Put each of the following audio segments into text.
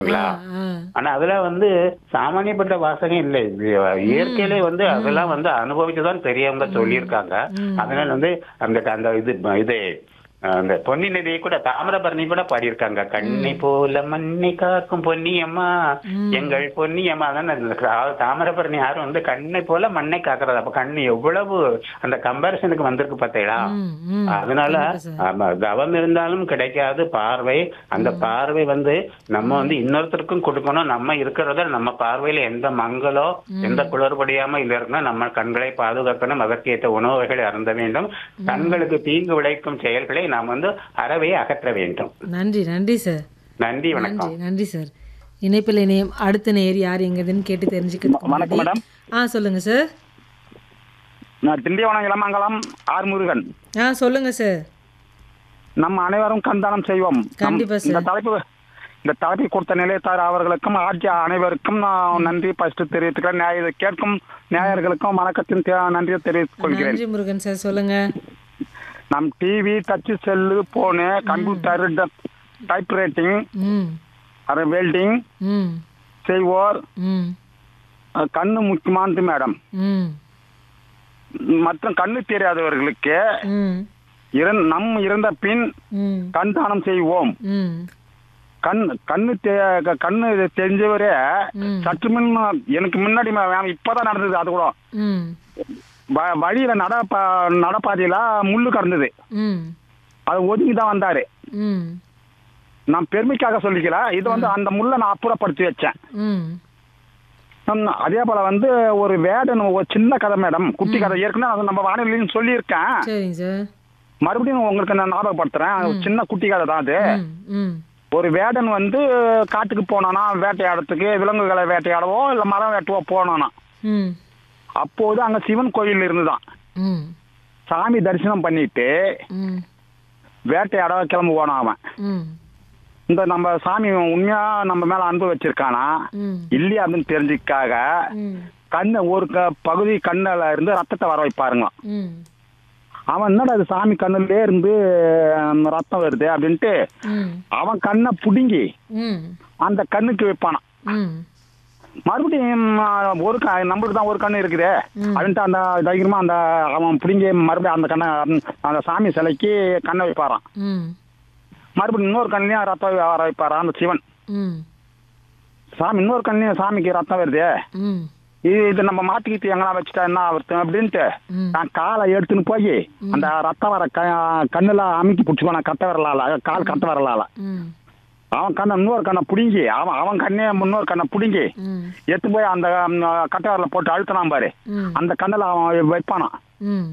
சரிங்களா ஆ. ஆனா அதுல வந்து சாமானியப்பட்ட வாசகம் இல்லை இது இயற்கையிலே வந்து அதெல்லாம் வந்து அனுபவிச்சுதான் பெரியவங்க சொல்லியிருக்காங்க அதனால வந்து அந்த அந்த இது இது அந்த பொன்னி நதியை கூட தாமிரபரணி கூட பாடியிருக்காங்க கண்ணை போல மண்ணை காக்கும் பொன்னியம்மா எங்கள் பொன்னியம்மா அதான் அந்த கா- தாமிரபரணி யாரும் வந்து கண்ணை போல மண்ணை காக்குறது அப்ப கண்ணு எவ்வளவு அந்த கம்பாரிசனுக்கு வந்திருக்கு பார்த்தீங்களா ம், ம். அதனால கண்டிப்பா சார். ஆமா தவம் இருந்தாலும் கிடைக்காது பார்வை அந்த பார்வை வந்து நம்ம வந்து இன்னொருத்தருக்கும் கொடுக்கணும் நம்ம இருக்கிறத நம்ம பார்வையில எந்த மங்களோ எந்த குளறுபடியாம இல்ல இருக்கணும் நம்ம கண்களை பாதுகாக்கணும் அதற்கேற்ற உணவுகளை அருந்த வேண்டும் கண்களுக்கு தீங்கு விளைக்கும் செயல்களை நாம் வந்து அறவே அகற்ற வேண்டும் நன்றி நன்றி சார் நன்றி வணக்கம் நன்றி நன்றி சார் இணைப்பில் இணையம் அடுத்த நேர் யார் எங்கதுன்னு கேட்டு தெரிஞ்சுக்கிறதுக்கு வணக்கம் முன்னாடி- ஆ சொல்லுங்க சார் நான் திண்டிவனம் இளமங்கலம் ஆர் முருகன் ஆ சொல்லுங்க சார் நம்ம அனைவரும் கண்தானம் செய்வோம் நம்- கண்டிப்பா சார். இந்த தலைப்பு இந்த தலைப்பை கொடுத்த நிலையத்தார் அவர்களுக்கும் ஆட்சி அனைவருக்கும் நான் நன்றி ஃபர்ஸ்ட் தெரிவித்துக்கிறேன் நியாய- இதை கேட்கும் நேயர்களுக்கும் வணக்கத்தின் தே- நன்றியை தெரிவித்துக் கொள்கிறேன் நன்றி முருகன் சார் சொல்லுங்க நம் TV touch cell phone computer type writing ம் அது வெல்டிங் ம் செய்வோர் ம் அஹ், கண்ணு முக்கியமானது மேடம் ம் மற்றும் கண்ணு தெரியாதவர்களுக்கு ம் இறந் நம் இறந்த பின் ம் கண் தானம் செய்வோம் ம் கண் கண்ணு தெ- கண்ணு தெரிஞ்சவரே ம். சற்று முன் எனக்கு முன்னாடி ம- ம- இப்பதான் நடந்தது அது கூட ம் வ- வழியில நட ப- நடப்பாதையில முள்ளு கடந்தது ம் அது ஒதுங்கி தான் வந்தாரு ம் நான் பெருமைக்காக சொல்லிக்கல இது வந்து அந்த முள்ளை நான் அப்புறப்படுத்தி வச்சேன் ம் ஹம், அதே போல வந்து ஒரு வேடன் ஒரு சின்ன கதை மேடம் குட்டி கதை ஏற்கனவே அது நம்ம வானொலின்னு சொல்லியிருக்கேன் சரிங்க சார் மறுபடியும் உங்களுக்கு நான் ஞாபகப்படுத்துறேன் அது ஒரு சின்ன குட்டி கதை தான் அது ம் ம் ஒரு வேடன் வந்து காட்டுக்கு போனானா வேட்டையாடத்துக்கு விலங்குகளை வேட்டையாடவோ இல்லை மரம் வெட்டவோ போனானா ம் அப்போது அங்க சிவன் கோயில் இருந்துதான் ம் சாமி தரிசனம் பண்ணிட்டு ம் வேட்டையாட கிளம்புவானா அவன் ம் இந்த நம்ம சாமி உண்மையா நம்ம மேல அன்பு வச்சிருக்கானா ம் இல்லையா அப்படின்னு தெரிஞ்சுக்காக ம் கண்ணை ஒரு க பகுதி கண்ணில் இருந்து ரத்தத்தை வர வைப்பாருங்களாம் ம் அவன் என்னடா அது சாமி கண்ணுலே இருந்து ஹம், ரத்தம் வருது அப்படின்ட்டு ம் அவன் கண்ணை புடுங்கி ம் அந்த கண்ணுக்கு வைப்பானான் ம் மறுபடியும் ஆ, ஒரு க நம்மளுக்கு தான் ஒரு கண்ணு இருக்குது அப்படின்ட்டு அந்த தைரியமா அந்த அவன் பிடிங்கி மறுபடியும் அந்த கண்ணை ம், அந்த சாமி சிலைக்கு கண்ணை வைப்பாரான் ம் மறுபடியும் இன்னொரு கண்ணிலையும் ரத்தம் வர வைப்பாரான் அந்த சிவன் ம் சாமி இன்னொரு கண்ணிலையும் சாமிக்கு ரத்தம் வருது ம் இது இது நம்ம மாட்டிக்கிட்டு எங்கனா வச்சுட்டா என்ன ஆகுது அப்படின்ட்டு ம். நான் காலை எடுத்துன்னு போய் அந்த ரத்தம் வர க கண்ணுல அமுக்கி பிடிச்சிக்கோ கட்ட வரலால கால் கட்ட வரலால ம் அவன் கண்ணை இன்னொரு கண்ணை பிடுங்கி அவன் அவன் கண்ணே இன்னொரு கண்ணை பிடுங்கி ம் எடுத்து போய் அந்த ம், கட்டை வரல போட்டு அழுத்தினான் பாரு ம் அந்த கண்ணில் அவன் வைப்பானான் ம்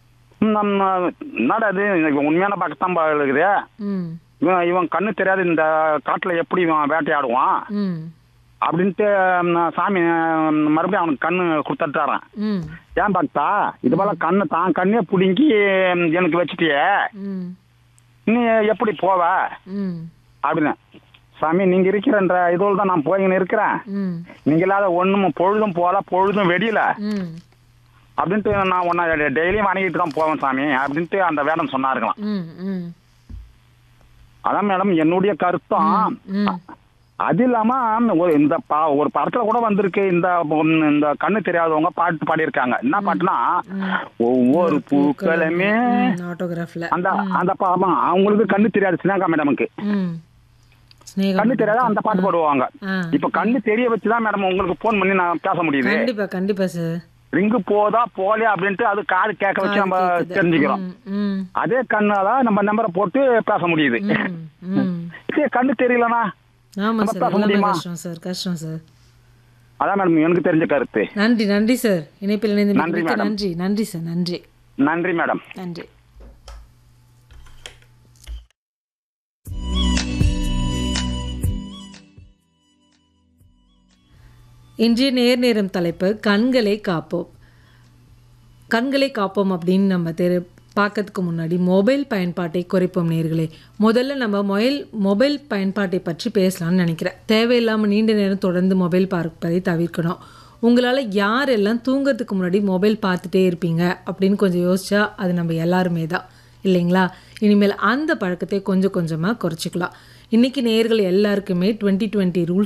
நம்ம என்னடா இது இவன் உண்மையான பக்கத்தான் பா இருக்குது ம் இவன் இவன் கண்ணு தெரியாது இந்த காட்டுல எப்படி இவன் வேட்டையாடுவான் ம் அப்படின்ட்டு ம், சாமி ம், மறுபடியும் அவனுக்கு கண்ணு கொடுத்துட்டாரான் ம் ஏன் பக்தா இது போல கண்ணு தான் கண்ணே பிடுங்கி ம், எனக்கு வச்சுட்டியே ம் நீ எப்படி போவ ம் அப்படின்னு சாமி நீங்க இருக்கிறன்ற இதோடு தான் நான் போயின்னு இருக்கிறேன் ம் நீங்க இல்லாத ஒண்ணும் பொழுதும் போல பொழுதும் வெடியல ம் அப்படின்ட்டு நான் உன்னை டெய்லியும் வணங்கிட்டு தான் போவேன் சாமி அப்படின்ட்டு அந்த வேடம் சொன்னாருங்களாம் ம் ம் அதான் மேடம் என்னுடைய கருத்தம் ம் அது இல்லாம ஒரு இந்த பா- ஒரு படத்துல கூட வந்திருக்கு இந்த ம், இந்த கண்ணு தெரியாதவங்க பாட்டு பாடியிருக்காங்க என்ன பாட்டுனா ஒவ்வொரு பூக்களுமே ஆட்டோகிராஃபில் அந்த அந்த பா- ஆமா, அவங்களுக்கு கண்ணு தெரியாது சினாகா மேடமுக்கு ம் ஸ்னேகா கண்ணு தெரியாத அந்த பாட்டு பாடுவாங்க ஆ இப்ப கண்ணு தெரிய வச்சுதான் மேடம் உங்களுக்கு போன் பண்ணி நான் பேச முடியுது கண்டிப்பா கண்டிப்பா சார் ரிங்கு போதா போலையா அப்படின்ட்டு அது காது கேட்க வச்சு நம்ம தெரிஞ்சுக்கிறோம் ம் ம் அதே கண்ணால நம்ம நம்பரை போட்டு பேச முடியுது ம் ம் இதே கண்ணு தெரியலனா ஆமாம் நம்ம சார் பேச எல்லாமே முடியுமா? கஷ்டம் சார் கஷ்டம் சார் அதான் மேடம் எனக்கு தெரிஞ்ச கருத்து நன்றி நன்றி சார் இணைப்பில் இணைந்து நன்றி, மிக்க மேடம். நன்றி நன்றி சார் நன்றி நன்றி மேடம் நன்றி இன்றைய நேர் நேரம் தலைப்பு கண்களை காப்போம் கண்களை காப்போம் அப்படின்னு நம்ம தெரு பார்க்கறதுக்கு முன்னாடி மொபைல் பயன்பாட்டை குறைப்போம் நேர்களே முதல்ல நம்ம மொபைல் மொபைல் பயன்பாட்டை பற்றி பேசலாம்னு நினைக்கிறேன் தேவையில்லாமல் நீண்ட நேரம் தொடர்ந்து மொபைல் பார்ப்பதை தவிர்க்கணும் உங்களால் யாரெல்லாம் தூங்குறதுக்கு முன்னாடி மொபைல் பார்த்துட்டே இருப்பீங்க அப்படின்னு கொஞ்சம் யோசிச்சா அது நம்ம எல்லாருமே தான் இல்லைங்களா இனிமேல் அந்த பழக்கத்தை கொஞ்சம் கொஞ்சமாக குறைச்சிக்கலாம் இன்னைக்கு நேயர்கள் எல்லாருக்குமே டுவெண்ட்டி டுவெண்ட்டி ரூல்ஸ்